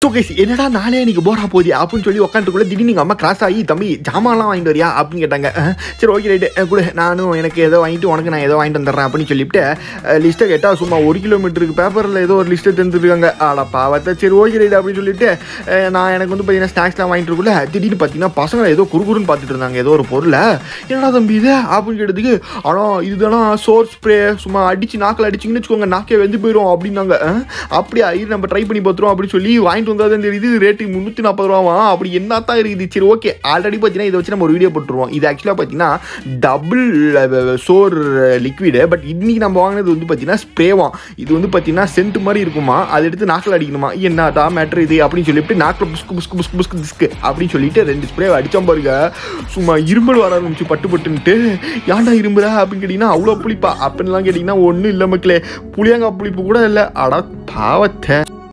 so guys என்னடா நாளே எனக்கு போரா போகுது அப்படின்னு சொல்லி உட்காந்துக்குள்ள திடீர்னு எங்கள் அம்மா கிராஸ் ஆகி தம்பி ஜாமான்லாம் வாங்கிட்டு வரியா அப்படின்னு கேட்டாங்க அஹ், சரி ஓகே ரைட்டு கூட நானும் எனக்கு ஏதோ வாங்கிட்டு உனக்கு நான் ஏதோ வாங்கிட்டு வந்துடுறேன் அப்படின்னு சொல்லிவிட்டு லிஸ்ட்டை கேட்டால் சும்மா ஒரு கிலோமீட்டருக்கு பேப்பரில் ஏதோ ஒரு லிஸ்ட்டை தந்துருக்காங்க ஆடா பாவத்தை சரி ஓகே ரைட்டு அப்படின்னு சொல்லிட்டு அஹ், நான் எனக்கு வந்து பார்த்தீங்கன்னா ஸ்நாக்ஸ்லாம் வாங்கிட்டு இருக்குள்ள திடீர்னு பார்த்தீங்கன்னா பசங்க ஏதோ குறுகுறுன்னு பார்த்துட்டு இருந்தாங்க ஏதோ ஒரு பொருளை என்னடா தம்பி இது அப்படின்னு கேட்டதுக்கு ஆனால் இதுதானா சோர் ஸ்ப்ரே சும்மா அடிச்சு நாக்கில் அடிச்சிங்கன்னு வச்சுக்கோங்க நாக்கே வெந்து போயிடும் அப்படின்னாங்க அஹ், அப்படியா இது நம்ம ட்ரை பண்ணி பார்த்துருவோம் அப்படின்னு சொல்லி வாங்கிட்டு வந்தால் தான் தெரியுது ரேட்டு முந்நூற்றி நாற்பது ரூபாவா அப்படி என்ன தான் இருக்குது சரி ஓகே ஆல்ரெடி பார்த்தீங்கன்னா இதை வச்சு நம்ம ஒரு வீடியோ போட்டுருவோம் இது ஆக்சுவலாக பார்த்தீங்கன்னா டபுள் சோர் லிக்விடு பட் இன்னைக்கு நம்ம வாங்கினது வந்து பார்த்தீங்கன்னா ஸ்ப்ரேவாம் இது வந்து பார்த்தீங்கன்னா சென்ட் மாதிரி இருக்குமா அதை எடுத்து நாக்கில் அடிக்கணுமா என்னடா மேட்ரு இது அப்படின்னு சொல்லிட்டு நாக்கில் புஸ்கு புஸ்கு புஸ்கு புஸ்கு திஸ்கு அப்படின்னு சொல்லிட்டு ரெண்டு ஸ்ப்ரே அடித்தோம் பாருங்க சும்மா இருமல் வர ஆரம்பிச்சு பட்டு பட்டுன்ட்டு ஏன்டா இரும்புறா அப்படின்னு கேட்டிங்கன்னா அவ்வளோ புளிப்பா அப்படின்லாம் கேட்டிங்கன்னா ஒன்றும் இல்லை மக்களே புளியங்காய் புளிப்பு கூட இல்லை அட பாவத்தை